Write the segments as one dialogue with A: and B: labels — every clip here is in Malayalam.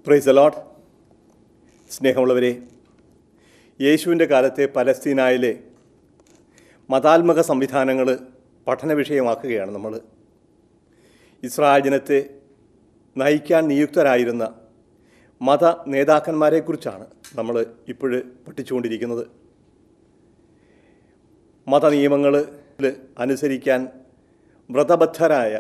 A: പ്രൈസ് അലോട്ട് സ്നേഹമുള്ളവരെ യേശുവിൻ്റെ കാലത്തെ പലസ്തീനായിലെ മതാത്മക സംവിധാനങ്ങൾ പഠന വിഷയമാക്കുകയാണ് നമ്മൾ ഇസ്രായേൽ ജനത്തെ നയിക്കാൻ നിയുക്തരായിരുന്ന മത നേതാക്കന്മാരെക്കുറിച്ചാണ് നമ്മൾ ഇപ്പോൾ പഠിച്ചുകൊണ്ടിരിക്കുന്നത് മത നിയമങ്ങൾ അനുസരിക്കാൻ വ്രതബദ്ധരായ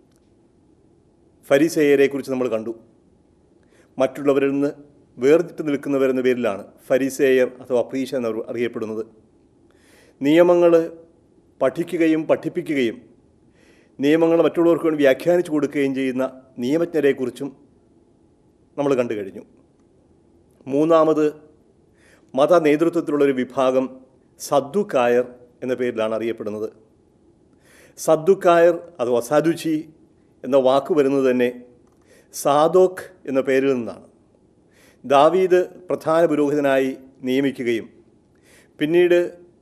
A: ഫരിസേയരെക്കുറിച്ച് നമ്മൾ കണ്ടു മറ്റുള്ളവരിൽ നിന്ന് വേർതിട്ട് നിൽക്കുന്നവരെന്ന പേരിലാണ് ഫരിസേയർ അഥവാ പ്രീശ എന്നവർ അറിയപ്പെടുന്നത് നിയമങ്ങൾ പഠിക്കുകയും പഠിപ്പിക്കുകയും നിയമങ്ങൾ മറ്റുള്ളവർക്ക് വേണ്ടി വ്യാഖ്യാനിച്ചു കൊടുക്കുകയും ചെയ്യുന്ന നിയമജ്ഞരെക്കുറിച്ചും നമ്മൾ കണ്ടു കഴിഞ്ഞു മൂന്നാമത് മത നേതൃത്വത്തിലുള്ളൊരു വിഭാഗം സദ്ദുക്കായർ എന്ന പേരിലാണ് അറിയപ്പെടുന്നത് സദ്ദുക്കായർ അഥവാ സദുചി എന്ന വാക്ക് വരുന്നത് തന്നെ സാദോക്ക് എന്ന പേരിൽ നിന്നാണ് ദാവീദ് പ്രധാന പുരോഹിതനായി നിയമിക്കുകയും പിന്നീട്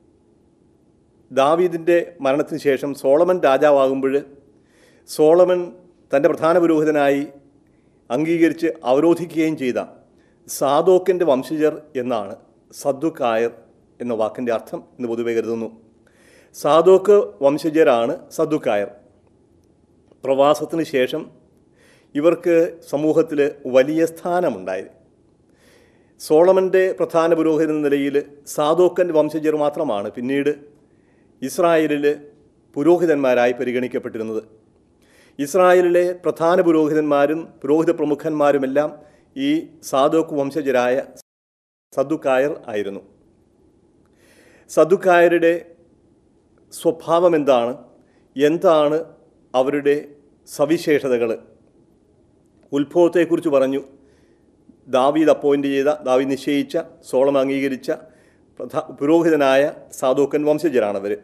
A: ദാവീദിൻ്റെ മരണത്തിന് ശേഷം സോളമൻ രാജാവാകുമ്പോൾ സോളമൻ തൻ്റെ പ്രധാന പുരോഹിതനായി അംഗീകരിച്ച് അവരോധിക്കുകയും ചെയ്ത സാദോക്കിൻ്റെ വംശജർ എന്നാണ് സദ്ദുക്കായർ എന്ന വാക്കിൻ്റെ അർത്ഥം എന്ന് പൊതുവെ കരുതുന്നു സാദോക്ക് വംശജരാണ് സദ്ദുക്കായർ പ്രവാസത്തിന് ശേഷം ഇവർക്ക് സമൂഹത്തിൽ വലിയ സ്ഥാനമുണ്ടായി സോളമൻ്റെ പ്രധാന പുരോഹിതൻ എന്ന നിലയിൽ സാദോക്കൻ വംശജർ മാത്രമാണ് പിന്നീട് ഇസ്രായേലിൽ പുരോഹിതന്മാരായി പരിഗണിക്കപ്പെട്ടിരുന്നത് ഇസ്രായേലിലെ പ്രധാന പുരോഹിതന്മാരും പുരോഹിത പ്രമുഖന്മാരുമെല്ലാം ഈ സാദോക്ക് വംശജരായ സദ്ദുക്കായർ ആയിരുന്നു സദ്ദുക്കായരുടെ സ്വഭാവം എന്താണ് എന്താണ് അവരുടെ സവിശേഷതകൾ ഉത്ഭവത്തെക്കുറിച്ച് പറഞ്ഞു ദാവീദ് അപ്പോയിൻ്റ് ചെയ്ത ദാവീദ് നിശ്ചയിച്ച സോളം അംഗീകരിച്ച പ്രധാ പുരോഹിതനായ സാധുക്കൻ വംശജരാണവർ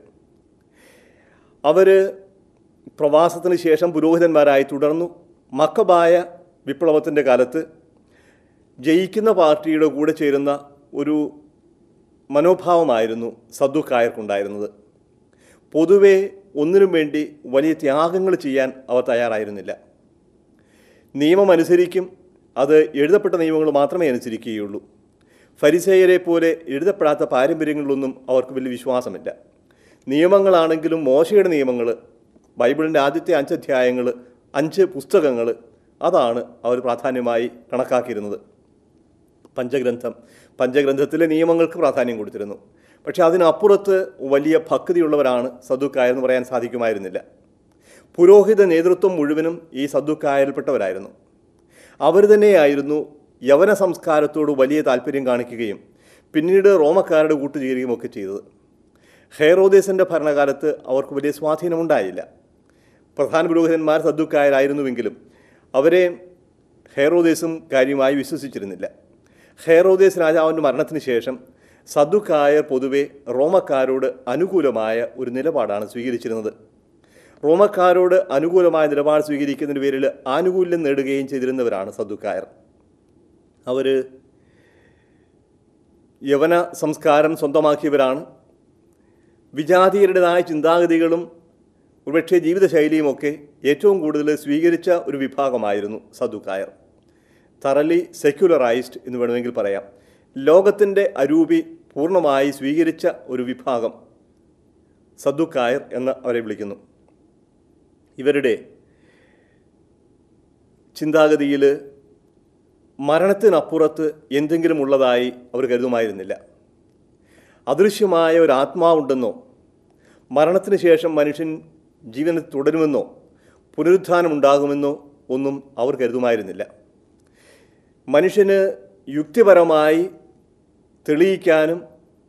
A: അവർ പ്രവാസത്തിന് ശേഷം പുരോഹിതന്മാരായി തുടർന്നു മക്കബായ വിപ്ലവത്തിൻ്റെ കാലത്ത് ജയിക്കുന്ന പാർട്ടിയുടെ കൂടെ ചേരുന്ന ഒരു മനോഭാവമായിരുന്നു സദ്ദുക്കായർക്കുണ്ടായിരുന്നത് പൊതുവെ ഒന്നിനും വേണ്ടി വലിയ ത്യാഗങ്ങൾ ചെയ്യാൻ അവർ തയ്യാറായിരുന്നില്ല നിയമം അനുസരിക്കും അത് എഴുതപ്പെട്ട നിയമങ്ങൾ മാത്രമേ അനുസരിക്കുകയുള്ളൂ ഫരിസേയരെ പോലെ എഴുതപ്പെടാത്ത പാരമ്പര്യങ്ങളിലൊന്നും അവർക്ക് വലിയ വിശ്വാസമില്ല നിയമങ്ങളാണെങ്കിലും മോശയുടെ നിയമങ്ങൾ ബൈബിളിൻ്റെ ആദ്യത്തെ അഞ്ച് അധ്യായങ്ങൾ അഞ്ച് പുസ്തകങ്ങൾ അതാണ് അവർ പ്രാധാന്യമായി കണക്കാക്കിയിരുന്നത് പഞ്ചഗ്രന്ഥം പഞ്ചഗ്രന്ഥത്തിലെ നിയമങ്ങൾക്ക് പ്രാധാന്യം കൊടുത്തിരുന്നു പക്ഷേ അതിനപ്പുറത്ത് വലിയ ഭക്തിയുള്ളവരാണ് സദ്ദുക്കായെന്ന് പറയാൻ സാധിക്കുമായിരുന്നില്ല പുരോഹിത നേതൃത്വം മുഴുവനും ഈ സദ്ദുക്കായൽപ്പെട്ടവരായിരുന്നു അവർ തന്നെയായിരുന്നു യവന സംസ്കാരത്തോട് വലിയ താല്പര്യം കാണിക്കുകയും പിന്നീട് റോമക്കാരുടെ കൂട്ടുചേരുകയും ഒക്കെ ചെയ്തത് ഹെയറോദേസിൻ്റെ ഭരണകാലത്ത് അവർക്ക് വലിയ സ്വാധീനമുണ്ടായില്ല പ്രധാന പുരോഹിതന്മാർ സദ്ദുക്കായരായിരുന്നുവെങ്കിലും അവരെ ഹെയറോദേസും കാര്യമായി വിശ്വസിച്ചിരുന്നില്ല ഹെയറോദേസ് രാജാവിൻ്റെ മരണത്തിന് ശേഷം സദ്ദുക്കായർ പൊതുവെ റോമക്കാരോട് അനുകൂലമായ ഒരു നിലപാടാണ് സ്വീകരിച്ചിരുന്നത് റോമക്കാരോട് അനുകൂലമായ നിലപാട് സ്വീകരിക്കുന്നതിന് പേരിൽ ആനുകൂല്യം നേടുകയും ചെയ്തിരുന്നവരാണ് സദ്ദുക്കായർ അവർ യവന സംസ്കാരം സ്വന്തമാക്കിയവരാണ് വിജാതീയരുടേതായ ചിന്താഗതികളും ഒരുപക്ഷെ ജീവിതശൈലിയുമൊക്കെ ഏറ്റവും കൂടുതൽ സ്വീകരിച്ച ഒരു വിഭാഗമായിരുന്നു സദ്ദുക്കായർ തറലി സെക്യുലറൈസ്ഡ് എന്ന് വേണമെങ്കിൽ പറയാം ലോകത്തിൻ്റെ അരൂപി പൂർണ്ണമായി സ്വീകരിച്ച ഒരു വിഭാഗം സദ്ദുക്കായർ എന്ന് അവരെ വിളിക്കുന്നു ഇവരുടെ ചിന്താഗതിയിൽ മരണത്തിനപ്പുറത്ത് എന്തെങ്കിലും ഉള്ളതായി അവർ കരുതുമായിരുന്നില്ല അദൃശ്യമായ ഒരു ആത്മാവുണ്ടെന്നോ മരണത്തിന് ശേഷം മനുഷ്യൻ ജീവനിൽ തുടരുമെന്നോ പുനരുത്ഥാനമുണ്ടാകുമെന്നോ ഒന്നും അവർ കരുതുമായിരുന്നില്ല മനുഷ്യന് യുക്തിപരമായി തെളിയിക്കാനും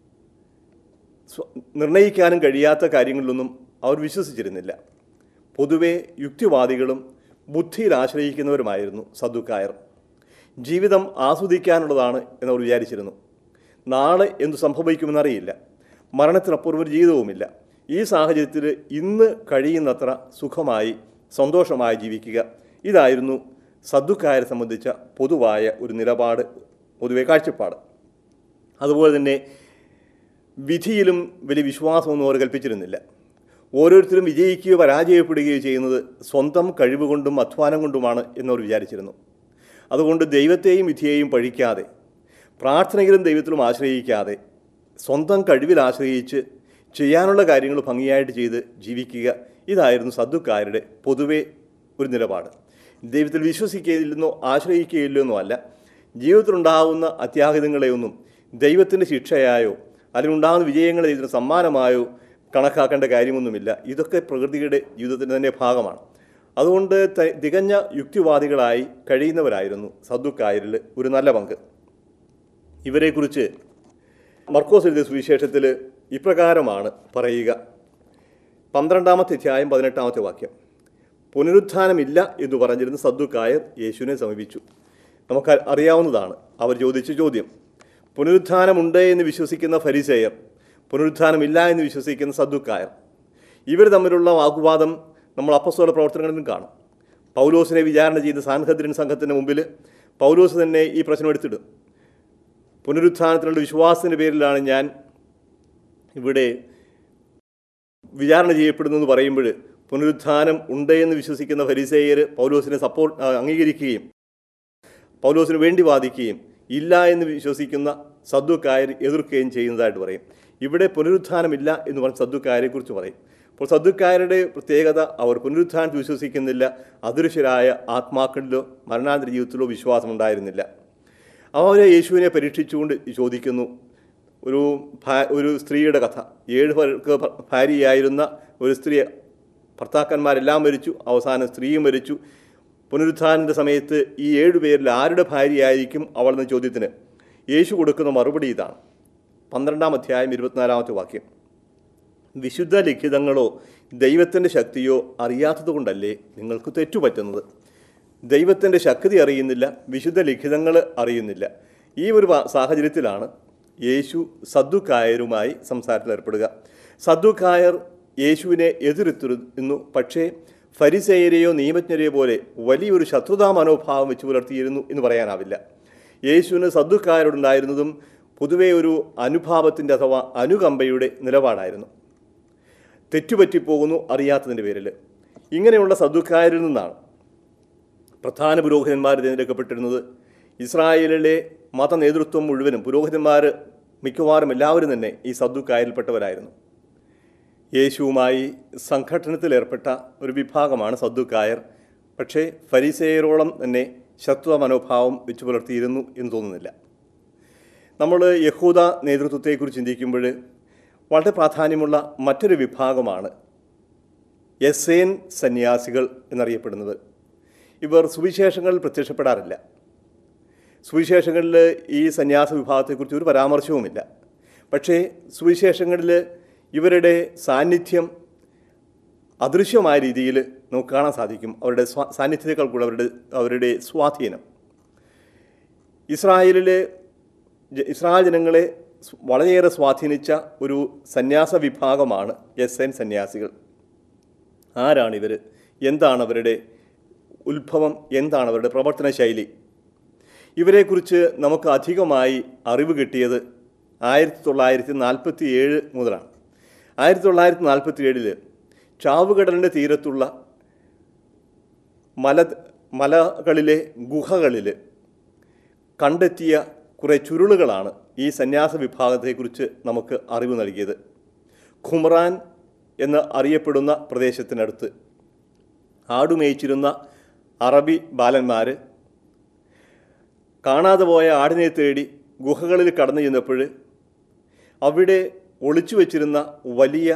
A: നിർണയിക്കാനും കഴിയാത്ത കാര്യങ്ങളിലൊന്നും അവർ വിശ്വസിച്ചിരുന്നില്ല പൊതുവെ യുക്തിവാദികളും ബുദ്ധിയിൽ ആശ്രയിക്കുന്നവരുമായിരുന്നു സദ്ദുക്കായർ ജീവിതം ആസ്വദിക്കാനുള്ളതാണ് എന്നവർ വിചാരിച്ചിരുന്നു നാളെ എന്തു സംഭവിക്കുമെന്നറിയില്ല മരണത്തിനപ്പുറം ഒരു ജീവിതവുമില്ല ഈ സാഹചര്യത്തിൽ ഇന്ന് കഴിയുന്നത്ര സുഖമായി സന്തോഷമായി ജീവിക്കുക ഇതായിരുന്നു സദ്ദുക്കായരെ സംബന്ധിച്ച പൊതുവായ ഒരു നിലപാട് പൊതുവെ കാഴ്ചപ്പാട് അതുപോലെ തന്നെ വിധിയിലും വലിയ വിശ്വാസമൊന്നും അവർ കൽപ്പിച്ചിരുന്നില്ല ഓരോരുത്തരും വിജയിക്കുകയോ പരാജയപ്പെടുകയോ ചെയ്യുന്നത് സ്വന്തം കഴിവ് കൊണ്ടും അധ്വാനം കൊണ്ടുമാണ് എന്നവർ വിചാരിച്ചിരുന്നു അതുകൊണ്ട് ദൈവത്തെയും വിധിയെയും പഴിക്കാതെ പ്രാർത്ഥനയിലും ദൈവത്തിലും ആശ്രയിക്കാതെ സ്വന്തം കഴിവിൽ ആശ്രയിച്ച് ചെയ്യാനുള്ള കാര്യങ്ങൾ ഭംഗിയായിട്ട് ചെയ്ത് ജീവിക്കുക ഇതായിരുന്നു സദ്ദുക്കാരുടെ പൊതുവെ ഒരു നിലപാട് ദൈവത്തിൽ വിശ്വസിക്കുകയില്ലെന്നോ ആശ്രയിക്കുകയില്ലെന്നോ അല്ല ജീവിതത്തിലുണ്ടാകുന്ന അത്യാഹിതങ്ങളെയൊന്നും ദൈവത്തിൻ്റെ ശിക്ഷയായോ അല്ലെങ്കിൽ ഉണ്ടാകുന്ന വിജയങ്ങളെ ഇതിന് സമ്മാനമായോ കണക്കാക്കേണ്ട കാര്യമൊന്നുമില്ല ഇതൊക്കെ പ്രകൃതിയുടെ ജീവിതത്തിൻ്റെ തന്നെ ഭാഗമാണ് അതുകൊണ്ട് ത- തികഞ്ഞ യുക്തിവാദികളായി കഴിയുന്നവരായിരുന്നു സദ്ദുക്കായരിൽ ഒരു നല്ല പങ്ക് ഇവരെക്കുറിച്ച് മർക്കോസ് എഴുതിയ സുവിശേഷത്തിൽ ഇപ്രകാരമാണ് പറയുക പന്ത്രണ്ടാമത്തെ അധ്യായം പതിനെട്ടാമത്തെ വാക്യം പുനരുത്ഥാനമില്ല എന്ന് പറഞ്ഞിരുന്ന സദ്ദുക്കായർ യേശുവിനെ സമീപിച്ചു നമുക്ക് അറിയാവുന്നതാണ് അവർ ചോദിച്ച ചോദ്യം പുനരുത്ഥാനമുണ്ട് എന്ന് വിശ്വസിക്കുന്ന ഫരിസേയർ പുനരുത്ഥാനമില്ല എന്ന് വിശ്വസിക്കുന്ന സദ്ദുക്കായർ ഇവർ തമ്മിലുള്ള വാഗ്വാദം നമ്മൾ അപ്പസ്തോല പ്രവർത്തനങ്ങളിലും കാണും പൗലോസിനെ വിചാരണ ചെയ്ത സാൻഹദ്രിൻ സംഘത്തിന് മുമ്പിൽ പൗലോസ് തന്നെ ഈ പ്രശ്നം എടുത്തിടും പുനരുത്ഥാനത്തിനുള്ള വിശ്വാസത്തിൻ്റെ പേരിലാണ് ഞാൻ ഇവിടെ വിചാരണ ചെയ്യപ്പെടുന്നു എന്ന് പറയുമ്പോൾ പുനരുത്ഥാനം ഉണ്ട് എന്ന് വിശ്വസിക്കുന്ന ഫരിസേയർ പൗലോസിനെ സപ്പോർട്ട് ആ, അംഗീകരിക്കുകയും പൗലോസിന് വേണ്ടി വാദിക്കുകയും ഇല്ല എന്ന് വിശ്വസിക്കുന്ന സദ്ദുക്കായർ എതിർക്കുകയും ചെയ്യുന്നതായിട്ട് പറയും ഇവിടെ പുനരുത്ഥാനമില്ല എന്ന് പറഞ്ഞ സദ്ദുക്കായരെക്കുറിച്ച് പറയും അപ്പോൾ സദ്ദുക്കാരുടെ പ്രത്യേകത അവർ പുനരുത്ഥാനത്തിൽ വിശ്വസിക്കുന്നില്ല അദൃശ്യരായ ആത്മാക്കളിലോ മരണാന്തര ജീവിതത്തിലോ വിശ്വാസമുണ്ടായിരുന്നില്ല അവരെ യേശുവിനെ പരീക്ഷിച്ചുകൊണ്ട് ചോദിക്കുന്നു ഒരു ഭാ- ഒരു സ്ത്രീയുടെ കഥ ഏഴ് പേർക്ക് ഭ- ഭാര്യയായിരുന്ന ഒരു സ്ത്രീ ഭർത്താക്കന്മാരെല്ലാം മരിച്ചു അവസാനം സ്ത്രീയും മരിച്ചു പുനരുത്ഥാനൻ്റെ സമയത്ത് ഈ ഏഴു പേരിൽ ആരുടെ ഭാര്യയായിരിക്കും അവൾ എന്ന ചോദ്യത്തിന് യേശു കൊടുക്കുന്ന മറുപടി ഇതാണ് പന്ത്രണ്ടാം അധ്യായം ഇരുപത്തിനാലാമത്തെ വാക്യം വിശുദ്ധ ലിഖിതങ്ങളോ ദൈവത്തിൻ്റെ ശക്തിയോ അറിയാത്തതുകൊണ്ടല്ലേ നിങ്ങൾക്ക് തെറ്റുപറ്റുന്നത് ദൈവത്തിൻ്റെ ശക്തി അറിയുന്നില്ല വിശുദ്ധ ലിഖിതങ്ങൾ അറിയുന്നില്ല ഈ ഒരു വാ- സാഹചര്യത്തിലാണ് യേശു സദ്ദുക്കായരുമായി സംസാരത്തിൽ ഏർപ്പെടുക സദ്ദുക്കായർ യേശുവിനെ എതിർത്തിരുന്നു പക്ഷേ ഫരിസേയരെയോ നിയമജ്ഞരെയോ പോലെ വലിയൊരു ശത്രുതാ മനോഭാവം വെച്ച് പുലർത്തിയിരുന്നു എന്ന് പറയാനാവില്ല യേശുവിന് സദ്ദുക്കായരോടുണ്ടായിരുന്നതും പൊതുവെ ഒരു അനുഭാവത്തിൻ്റെ അഥവാ അനുകമ്പയുടെ നിലപാടായിരുന്നു തെറ്റുപറ്റിപ്പോകുന്നു അറിയാത്തതിൻ്റെ പേരിൽ ഇങ്ങനെയുള്ള സദ്ദുക്കാരിൽ നിന്നാണ് പ്രധാന പുരോഹിതന്മാർ തിരഞ്ഞെടുക്കപ്പെട്ടിരുന്നത് ഇസ്രായേലിലെ മത നേതൃത്വം മുഴുവനും പുരോഹിതന്മാർ മിക്കവാറും എല്ലാവരും തന്നെ ഈ സദ്ദുക്കായരിൽപ്പെട്ടവരായിരുന്നു യേശുവുമായി സംഘട്ടനത്തിലേർപ്പെട്ട ഒരു വിഭാഗമാണ് സദ്ദുക്കായർ പക്ഷേ ഫരിസേയരോളം തന്നെ ശത്രുത മനോഭാവം വെച്ച് പുലർത്തിയിരുന്നു എന്ന് തോന്നുന്നില്ല നമ്മൾ യഹൂദ നേതൃത്വത്തെക്കുറിച്ച് ചിന്തിക്കുമ്പോൾ വളരെ പ്രാധാന്യമുള്ള മറ്റൊരു വിഭാഗമാണ് എസേൻ സന്യാസികൾ എന്നറിയപ്പെടുന്നത് ഇവർ സുവിശേഷങ്ങളിൽ പ്രത്യക്ഷപ്പെടാറില്ല സുവിശേഷങ്ങളിൽ ഈ സന്യാസ വിഭാഗത്തെക്കുറിച്ച് ഒരു പരാമർശവുമില്ല പക്ഷേ സുവിശേഷങ്ങളിൽ ഇവരുടെ സാന്നിധ്യം അദൃശ്യമായ രീതിയിൽ നമുക്ക് കാണാൻ സാധിക്കും അവരുടെ സ്വാ സാന്നിധ്യത്തെക്കാൾ കൂടെ അവരുടെ അവരുടെ സ്വാധീനം ഇസ്രായേലിലെ ജ- ഇസ്രായേൽ ജനങ്ങളെ സ് വളരെയേറെ സ്വാധീനിച്ച ഒരു സന്യാസ വിഭാഗമാണ് എസ് എൻ സന്യാസികൾ ആരാണിവർ എന്താണ് അവരുടെ ഉത്ഭവം എന്താണ് അവരുടെ പ്രവർത്തന ശൈലി ഇവരെക്കുറിച്ച് നമുക്ക് അധികമായി അറിവ് കിട്ടിയത് ആയിരത്തി തൊള്ളായിരത്തി നാൽപ്പത്തി ഏഴ് മുതലാണ് ആയിരത്തി തൊള്ളായിരത്തി നാൽപ്പത്തി ഏഴില് ചാവുകടലിൻ്റെ തീരത്തുള്ള മല മലകളിലെ ഗുഹകളിൽ കണ്ടെത്തിയ കുറേ ചുരുളുകളാണ് ഈ സന്യാസ വിഭാഗത്തെക്കുറിച്ച് നമുക്ക് അറിവ് നൽകിയത് ഖുമ്രാൻ എന്ന് അറിയപ്പെടുന്ന പ്രദേശത്തിനടുത്ത് ആടുമേയിച്ചിരുന്ന അറബി ബാലന്മാർ കാണാതെ പോയ ആടിനെ തേടി ഗുഹകളിൽ കടന്നു ചെന്നപ്പോൾ അവിടെ ഒളിച്ചു വച്ചിരുന്ന വലിയ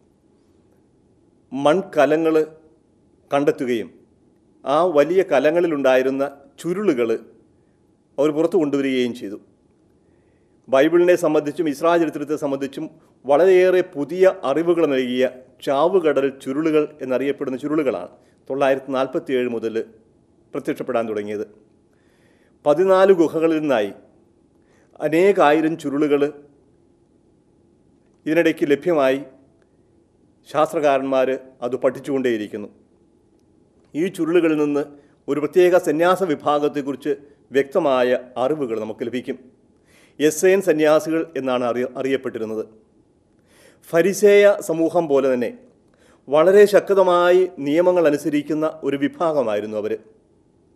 A: മൺകലങ്ങൾ കണ്ടെത്തുകയും ആ വലിയ കലങ്ങളിലുണ്ടായിരുന്ന ചുരുളുകൾ അവർ പുറത്തു കൊണ്ടുവരികയും ചെയ്തു ബൈബിളിനെ സംബന്ധിച്ചും ഇസ്രായേൽ ചരിത്രത്തെ സംബന്ധിച്ചും വളരെയേറെ പുതിയ അറിവുകൾ നൽകിയ ചാവുകടൽ ചുരുളുകൾ എന്നറിയപ്പെടുന്ന ചുരുളുകളാണ് തൊള്ളായിരത്തി നാൽപ്പത്തി ഏഴ് മുതൽ പ്രത്യക്ഷപ്പെടാൻ തുടങ്ങിയത് പതിനാല് ഗുഹകളിൽ നിന്നായി അനേകായിരം ചുരുളുകൾ ഇതിനിടയ്ക്ക് ലഭ്യമായി ശാസ്ത്രകാരന്മാർ അത് പഠിച്ചുകൊണ്ടേയിരിക്കുന്നു ഈ ചുരുളുകളിൽ നിന്ന് ഒരു പ്രത്യേക സന്യാസ വിഭാഗത്തെക്കുറിച്ച് വ്യക്തമായ അറിവുകൾ നമുക്ക് ലഭിക്കും എസ് എൻ സന്യാസികൾ എന്നാണ് അറിയ അറിയപ്പെട്ടിരുന്നത് ഫരിസേയ സമൂഹം പോലെ തന്നെ വളരെ ശക്തമായി നിയമങ്ങൾ അനുസരിക്കുന്ന ഒരു വിഭാഗമായിരുന്നു അവർ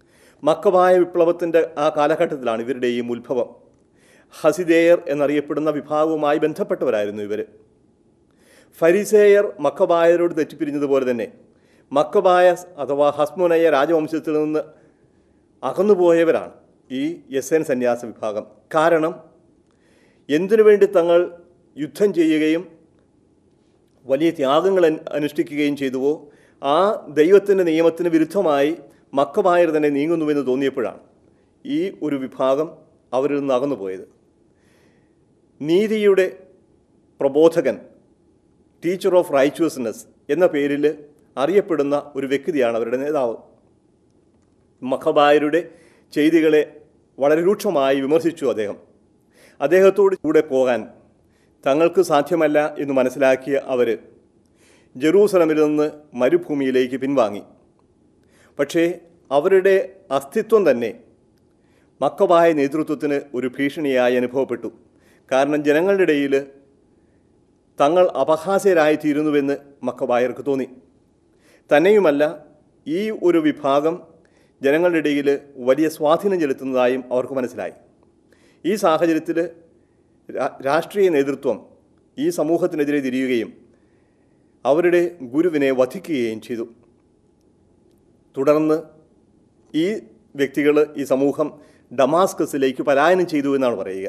A: മക്കവായ വിപ്ലവത്തിൻ്റെ ആ കാലഘട്ടത്തിലാണ് ഇവരുടെയും ഉത്ഭവം ഹസിദേയർ എന്നറിയപ്പെടുന്ന വിഭാഗവുമായി ബന്ധപ്പെട്ടവരായിരുന്നു ഇവർ ഫരിസേയർ മക്കബായരോട് തെറ്റിപ്പിരിഞ്ഞതുപോലെ തന്നെ മക്കബായ അഥവാ ഹസ്മുനയ രാജവംശത്തിൽ നിന്ന് അകന്നുപോയവരാണ് ഈ എസ് എൻ സന്യാസ വിഭാഗം കാരണം എന്തിനു വേണ്ടി തങ്ങൾ യുദ്ധം ചെയ്യുകയും വലിയ ത്യാഗങ്ങൾ അനു- അനുഷ്ഠിക്കുകയും ചെയ്തുവോ ആ ദൈവത്തിൻ്റെ നിയമത്തിന് വിരുദ്ധമായി മക്കമായർ തന്നെ നീങ്ങുന്നുവെന്ന് തോന്നിയപ്പോഴാണ് ഈ ഒരു വിഭാഗം അവരിൽ നിന്ന് അകന്നുപോയത് നീതിയുടെ പ്രബോധകൻ ടീച്ചർ ഓഫ് റൈച്വസ്നെസ് എന്ന പേരിൽ അറിയപ്പെടുന്ന ഒരു വ്യക്തിയാണ് അവരുടെ നേതാവ് മഖബായരുടെ ചെയ്തികളെ വളരെ രൂക്ഷമായി വിമർശിച്ചു അദ്ദേഹം അദ്ദേഹത്തോട് കൂടെ പോകാൻ തങ്ങൾക്ക് സാധ്യമല്ല എന്ന് മനസ്സിലാക്കിയ അവർ ജെറൂസലമിൽ നിന്ന് മരുഭൂമിയിലേക്ക് പിൻവാങ്ങി പക്ഷേ അവരുടെ അസ്തിത്വം തന്നെ മക്കബായ നേതൃത്വത്തിന് ഒരു ഭീഷണിയായി അനുഭവപ്പെട്ടു കാരണം ജനങ്ങളുടെ ഇടയിൽ തങ്ങൾ അപഹാസ്യരായിത്തീരുന്നുവെന്ന് മക്കബായർക്ക് തോന്നി തന്നെയുമല്ല ഈ ഒരു വിഭാഗം ജനങ്ങളുടെ ഇടയിൽ വലിയ സ്വാധീനം ചെലുത്തുന്നതായും അവർക്ക് മനസ്സിലായി ഈ സാഹചര്യത്തിൽ രാ- രാഷ്ട്രീയ നേതൃത്വം ഈ സമൂഹത്തിനെതിരെ തിരിയുകയും അവരുടെ ഗുരുവിനെ വധിക്കുകയും ചെയ്തു തുടർന്ന് ഈ വ്യക്തികൾ ഈ സമൂഹം ഡമാസ്കസിലേക്ക് പലായനം ചെയ്തു എന്നാണ് പറയുക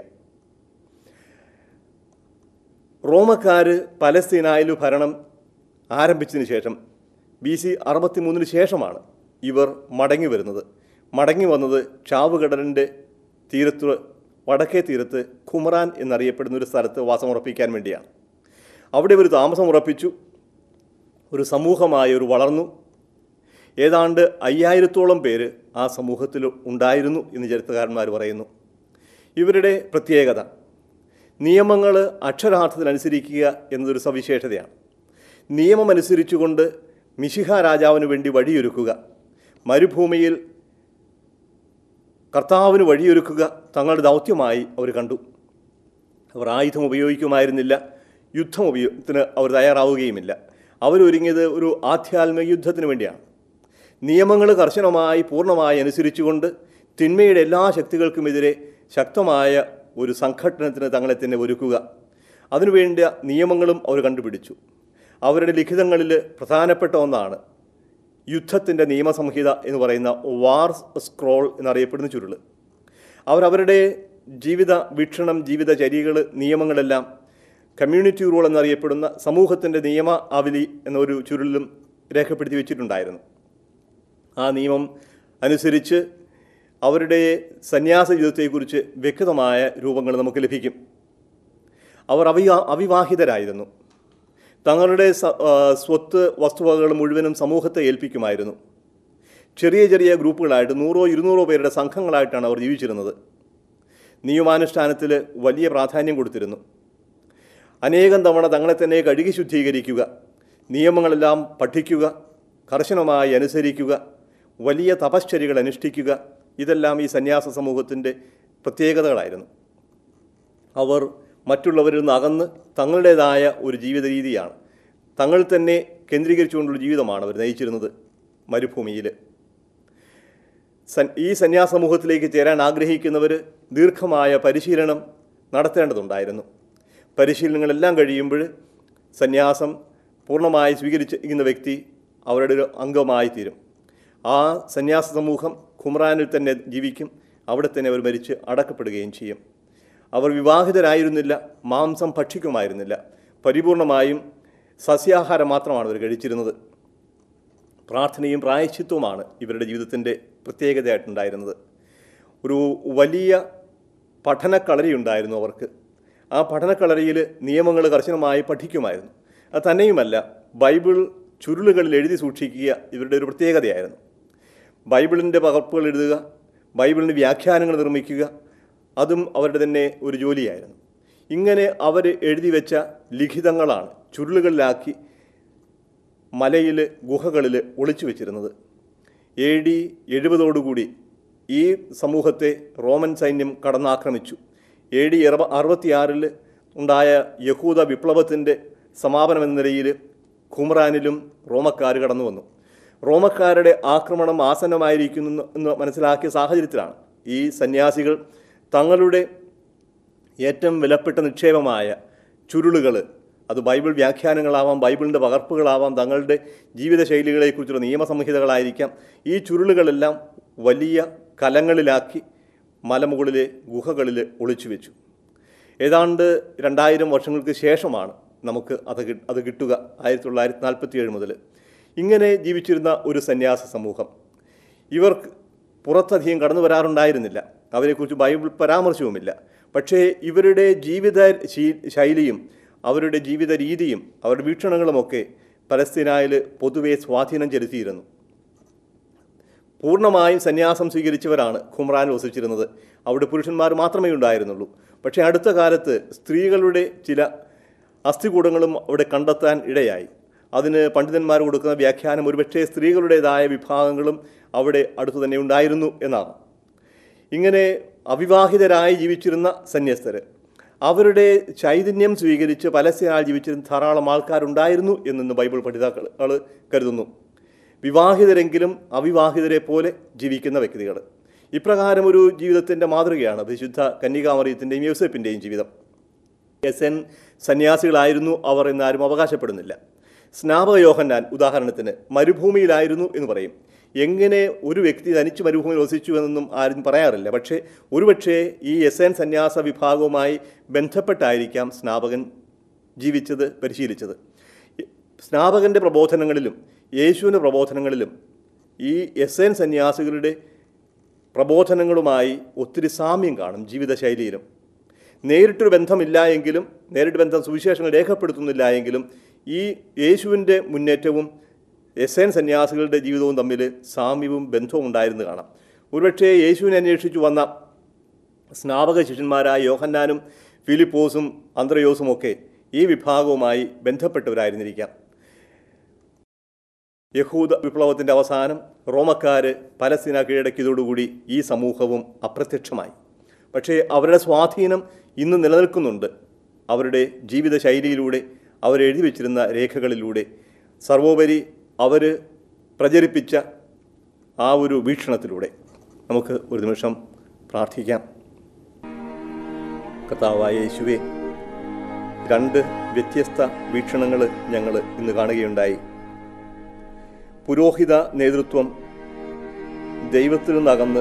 A: റോമക്കാർ പലസ്തീനായിൽ ഭരണം ആരംഭിച്ചതിന് ശേഷം ബി സി അറുപത്തിമൂന്നിന് ശേഷമാണ് ഇവർ മടങ്ങി വരുന്നത് മടങ്ങി വന്നത് ചാവുകടലിൻ്റെ തീരത്ത് വടക്കേ തീരത്ത് ഖുമറാൻ എന്നറിയപ്പെടുന്ന ഒരു സ്ഥലത്ത് വാസമുറപ്പിക്കാൻ വേണ്ടിയാണ് അവിടെ ഇവർ താമസം ഉറപ്പിച്ചു ഒരു സമൂഹമായി ഒരു വളർന്നു ഏതാണ്ട് അയ്യായിരത്തോളം പേര് ആ സമൂഹത്തിൽ ഉണ്ടായിരുന്നു എന്ന് ചരിത്രകാരന്മാർ പറയുന്നു ഇവരുടെ പ്രത്യേകത നിയമങ്ങൾ അക്ഷരാർത്ഥത്തിൽ അനുസരിക്കുക എന്നതൊരു സവിശേഷതയാണ് നിയമമനുസരിച്ചുകൊണ്ട് മിശിഹ രാജാവിന് വേണ്ടി വഴിയൊരുക്കുക മരുഭൂമിയിൽ കർത്താവിന് വഴിയൊരുക്കുക തങ്ങളുടെ ദൗത്യമായി അവർ കണ്ടു അവർ ആയുധം ഉപയോഗിക്കുമായിരുന്നില്ല യുദ്ധം ഉപയോഗത്തിന് അവർ തയ്യാറാവുകയുമില്ല അവരൊരുങ്ങിയത് ഒരു ആധ്യാത്മിക യുദ്ധത്തിന് വേണ്ടിയാണ് നിയമങ്ങൾ കർശനമായി പൂർണ്ണമായി അനുസരിച്ചുകൊണ്ട് തിന്മയുടെ എല്ലാ ശക്തികൾക്കുമെതിരെ ശക്തമായ ഒരു സംഘടനത്തിന് തങ്ങളെ തന്നെ ഒരുക്കുക അതിനുവേണ്ട നിയമങ്ങളും അവർ കണ്ടുപിടിച്ചു അവരുടെ ലിഖിതങ്ങളിൽ പ്രധാനപ്പെട്ട ഒന്നാണ് യുദ്ധത്തിൻ്റെ നിയമസംഹിത എന്ന് പറയുന്ന വാർ സ്ക്രോൾ എന്നറിയപ്പെടുന്ന ചുരുൾ അവരവരുടെ ജീവിത വീക്ഷണം ജീവിതചര്യകൾ നിയമങ്ങളെല്ലാം കമ്മ്യൂണിറ്റി റൂൾ എന്നറിയപ്പെടുന്ന സമൂഹത്തിൻ്റെ നിയമ അവലി എന്ന ഒരു ചുരുളിലും രേഖപ്പെടുത്തി വെച്ചിട്ടുണ്ടായിരുന്നു ആ നിയമം അനുസരിച്ച് അവരുടെ സന്യാസ ജീവിതത്തെക്കുറിച്ച് വ്യക്തമായ രൂപങ്ങൾ നമുക്ക് ലഭിക്കും അവർ അവിവാ അവിവാഹിതരായിരുന്നു തങ്ങളുടെ സ- ആ, സ്വത്ത് വസ്തുവകകൾ മുഴുവനും സമൂഹത്തെ ഏൽപ്പിക്കുമായിരുന്നു ചെറിയ ചെറിയ ഗ്രൂപ്പുകളായിട്ട് നൂറോ ഇരുന്നൂറോ പേരുടെ സംഘങ്ങളായിട്ടാണ് അവർ ജീവിച്ചിരുന്നത് നിയമാനുഷ്ഠാനത്തിൽ വലിയ പ്രാധാന്യം കൊടുത്തിരുന്നു അനേകം തവണ തങ്ങളെ തന്നെ കഴുകി ശുദ്ധീകരിക്കുക നിയമങ്ങളെല്ലാം പഠിക്കുക കർശനമായി അനുസരിക്കുക വലിയ തപശ്ചര്യകൾ അനുഷ്ഠിക്കുക ഇതെല്ലാം ഈ സന്യാസ സമൂഹത്തിൻ്റെ പ്രത്യേകതകളായിരുന്നു അവർ മറ്റുള്ളവരിൽ നിന്ന് അകന്ന് തങ്ങളുടേതായ ഒരു ജീവിത രീതിയാണ് തങ്ങൾ തന്നെ കേന്ദ്രീകരിച്ചുകൊണ്ടുള്ള ജീവിതമാണ് അവർ നയിച്ചിരുന്നത് മരുഭൂമിയിൽ സൻ ഈ സന്യാസ സമൂഹത്തിലേക്ക് ചേരാൻ ആഗ്രഹിക്കുന്നവർ ദീർഘമായ പരിശീലനം നടത്തേണ്ടതുണ്ടായിരുന്നു പരിശീലനങ്ങളെല്ലാം കഴിയുമ്പോൾ സന്യാസം പൂർണ്ണമായി സ്വീകരിച്ചിരിക്കുന്ന വ്യക്തി അവരുടെ ഒരു അംഗമായി തീരും ആ സന്യാസ സമൂഹം ഖുമ്രാനിൽ തന്നെ ജീവിക്കും അവിടെ തന്നെ അവർ മരിച്ച് അടക്കപ്പെടുകയും ചെയ്യും അവർ വിവാഹിതരായിരുന്നില്ല മാംസം ഭക്ഷിക്കുമായിരുന്നില്ല പരിപൂർണമായും സസ്യാഹാരം മാത്രമാണ് അവർ കഴിച്ചിരുന്നത് പ്രാർത്ഥനയും പ്രായശ്ചിത്വമാണ് ഇവരുടെ ജീവിതത്തിൻ്റെ പ്രത്യേകതയായിട്ടുണ്ടായിരുന്നത് ഒരു വലിയ പഠനക്കളരിയുണ്ടായിരുന്നു അവർക്ക് ആ പഠനക്കളരിയിൽ നിയമങ്ങൾ കർശനമായി പഠിക്കുമായിരുന്നു അത് തന്നെയുമല്ല ബൈബിൾ ചുരുളുകളിൽ എഴുതി സൂക്ഷിക്കുക ഇവരുടെ ഒരു പ്രത്യേകതയായിരുന്നു ബൈബിളിൻ്റെ പകർപ്പുകൾ എഴുതുക ബൈബിളിന് വ്യാഖ്യാനങ്ങൾ നിർമ്മിക്കുക അതും അവരുടെ തന്നെ ഒരു ജോലിയായിരുന്നു ഇങ്ങനെ അവർ എഴുതി വെച്ച ലിഖിതങ്ങളാണ് ചുരുളുകളിലാക്കി മലയിൽ ഗുഹകളിൽ ഒളിച്ചു വെച്ചിരുന്നത് എ ഡി എഴുപതോടുകൂടി ഈ സമൂഹത്തെ റോമൻ സൈന്യം കടന്നാക്രമിച്ചു എ ഡി അറുപത്തിയാറിൽ ഉണ്ടായ യഹൂദ വിപ്ലവത്തിൻ്റെ സമാപനം എന്ന നിലയിൽ ഖുമ്രാനിലും റോമക്കാർ കടന്നു വന്നു റോമക്കാരുടെ ആക്രമണം ആസന്നമായിരിക്കുന്നു എന്ന് മനസ്സിലാക്കിയ സാഹചര്യത്തിലാണ് ഈ സന്യാസികൾ തങ്ങളുടെ ഏറ്റവും വിലപ്പെട്ട നിക്ഷേപമായ ചുരുളുകൾ അത് ബൈബിൾ വ്യാഖ്യാനങ്ങളാവാം ബൈബിളിൻ്റെ പകർപ്പുകളാവാം തങ്ങളുടെ ജീവിതശൈലികളെക്കുറിച്ചുള്ള നിയമസംഹിതകളായിരിക്കാം ഈ ചുരുളുകളെല്ലാം വലിയ കലങ്ങളിലാക്കി മലമുകളിലെ ഗുഹകളിൽ ഒളിച്ചു വെച്ചു ഏതാണ്ട് രണ്ടായിരം വർഷങ്ങൾക്ക് ശേഷമാണ് നമുക്ക് അത് കി- അത് കിട്ടുക ആയിരത്തി തൊള്ളായിരത്തി നാൽപ്പത്തി ഏഴ് മുതൽ ഇങ്ങനെ ജീവിച്ചിരുന്ന ഒരു സന്യാസ സമൂഹം ഇവർക്ക് പുറത്തധികം കടന്നു വരാറുണ്ടായിരുന്നില്ല അവരെക്കുറിച്ച് ബൈബിൾ പരാമർശവുമില്ല പക്ഷേ ഇവരുടെ ജീവിത ശീ- ശൈലിയും അവരുടെ ജീവിത രീതിയും അവരുടെ വീക്ഷണങ്ങളുമൊക്കെ പലസ്തീനായിൽ പൊതുവെ സ്വാധീനം ചെലുത്തിയിരുന്നു പൂർണ്ണമായും സന്യാസം സ്വീകരിച്ചവരാണ് ഖുമ്രാൻ വസിച്ചിരുന്നത് അവിടെ പുരുഷന്മാർ മാത്രമേ ഉണ്ടായിരുന്നുള്ളൂ പക്ഷേ അടുത്ത കാലത്ത് സ്ത്രീകളുടെ ചില അസ്ഥികൂടങ്ങളും അവിടെ കണ്ടെത്താൻ ഇടയായി അതിന് പണ്ഡിതന്മാർ കൊടുക്കുന്ന വ്യാഖ്യാനം ഒരുപക്ഷേ സ്ത്രീകളുടേതായ വിഭാഗങ്ങളും അവിടെ അടുത്തു തന്നെ ഉണ്ടായിരുന്നു എന്നാണ് ഇങ്ങനെ അവിവാഹിതരായി ജീവിച്ചിരുന്ന സന്യസ്തർ അവരുടെ ചൈതന്യം സ്വീകരിച്ച് പലസ്തീനാൽ ജീവിച്ചിരുന്ന ധാരാളം ആൾക്കാരുണ്ടായിരുന്നു എന്നു ബൈബിൾ പഠിതാക്കൾ കരുതുന്നു വിവാഹിതരെങ്കിലും അവിവാഹിതരെ പോലെ ജീവിക്കുന്ന വ്യക്തികൾ ഇപ്രകാരം ഒരു ജീവിതത്തിൻ്റെ മാതൃകയാണ് വിശുദ്ധ കന്യകാമറിയത്തിൻ്റെയും യോസെപ്പിൻ്റെയും ജീവിതം എസ് എൻ സന്യാസികളായിരുന്നു അവർ എന്നാരും അവകാശപ്പെടുന്നില്ല സ്നാപക യോഹന്നാൻ ഉദാഹരണത്തിന് മരുഭൂമിയിലായിരുന്നു എന്ന് പറയും എങ്ങനെ ഒരു വ്യക്തി തനിച്ച് മരുഭൂമിയിൽ വസിച്ചു എന്നൊന്നും ആരും പറയാറില്ല പക്ഷേ ഒരുപക്ഷേ ഈ എസ് എൻ സന്യാസ വിഭാഗവുമായി ബന്ധപ്പെട്ടായിരിക്കാം സ്നാപകൻ ജീവിച്ചത് പരിശീലിച്ചത് സ്നാപകൻ്റെ പ്രബോധനങ്ങളിലും യേശുവിൻ്റെ പ്രബോധനങ്ങളിലും ഈ എസ് എൻ സന്യാസികളുടെ പ്രബോധനങ്ങളുമായി ഒത്തിരി സാമ്യം കാണും ജീവിതശൈലിയിലും നേരിട്ടൊരു ബന്ധമില്ല എങ്കിലും നേരിട്ട് ബന്ധം സുവിശേഷങ്ങൾ രേഖപ്പെടുത്തുന്നില്ല എങ്കിലും ഈ യേശുവിൻ്റെ മുന്നേറ്റവും എസ് എൻ സന്യാസികളുടെ ജീവിതവും തമ്മിൽ സാമ്യവും ബന്ധവും ഉണ്ടായിരുന്നു കാണാം ഒരുപക്ഷേ യേശുവിനെ അന്വേഷിച്ചു വന്ന സ്നാപക ശിഷ്യന്മാരായ യോഹന്നാനും ഫിലിപ്പോസും അന്ത്രയോസും ഒക്കെ ഈ വിഭാഗവുമായി ബന്ധപ്പെട്ടവരായിരുന്നിരിക്കാം യഹൂദ വിപ്ലവത്തിൻ്റെ അവസാനം റോമക്കാർ പലസ്തീന കീഴടക്കിയതോടുകൂടി ഈ സമൂഹവും അപ്രത്യക്ഷമായി പക്ഷേ അവരുടെ സ്വാധീനം ഇന്ന് നിലനിൽക്കുന്നുണ്ട് അവരുടെ ജീവിതശൈലിയിലൂടെ അവരെഴുതി വച്ചിരുന്ന രേഖകളിലൂടെ സർവോപരി അവർ പ്രചരിപ്പിച്ച ആ ഒരു വീക്ഷണത്തിലൂടെ നമുക്ക് ഒരു നിമിഷം പ്രാർത്ഥിക്കാം കർത്താവായ യേശുവെ രണ്ട് വ്യത്യസ്ത വീക്ഷണങ്ങൾ ഞങ്ങൾ ഇന്ന് കാണുകയുണ്ടായി പുരോഹിത നേതൃത്വം ദൈവത്തിൽ നിന്നകന്ന്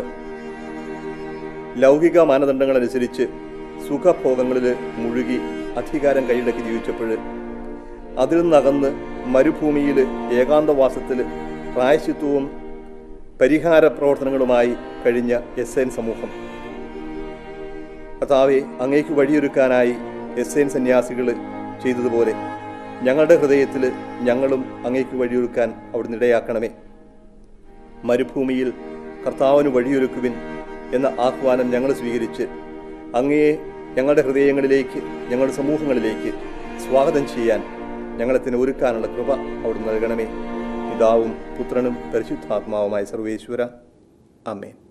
A: ലൗകിക മാനദണ്ഡങ്ങളനുസരിച്ച് സുഖഭോഗങ്ങളിൽ മുഴുകി അധികാരം കൈയടക്കി ജീവിച്ചപ്പോൾ അതിൽ നിന്നകന്ന് മരുഭൂമിയിൽ ഏകാന്തവാസത്തിൽ പ്രായശിത്വവും പരിഹാര പ്രവർത്തനങ്ങളുമായി കഴിഞ്ഞ എസ് എൻ സമൂഹം കർത്താവെ അങ്ങേക്ക് വഴിയൊരുക്കാനായി എസ് എൻ സന്യാസികൾ ചെയ്തതുപോലെ ഞങ്ങളുടെ ഹൃദയത്തിൽ ഞങ്ങളും അങ്ങേക്ക് വഴിയൊരുക്കാൻ അവിടുന്ന് ഇടയാക്കണമേ മരുഭൂമിയിൽ കർത്താവിന് വഴിയൊരുക്കുവിൻ എന്ന ആഹ്വാനം ഞങ്ങൾ സ്വീകരിച്ച് അങ്ങയെ ഞങ്ങളുടെ ഹൃദയങ്ങളിലേക്ക് ഞങ്ങളുടെ സമൂഹങ്ങളിലേക്ക് സ്വാഗതം ചെയ്യാൻ ഞങ്ങളത്തിന് ഒരുക്കാനുള്ള കൃപ അവിടുന്ന് നൽകണമേ പിതാവും പുത്രനും പരിശുദ്ധാത്മാവുമായ സർവേശ്വര അമ്മേൻ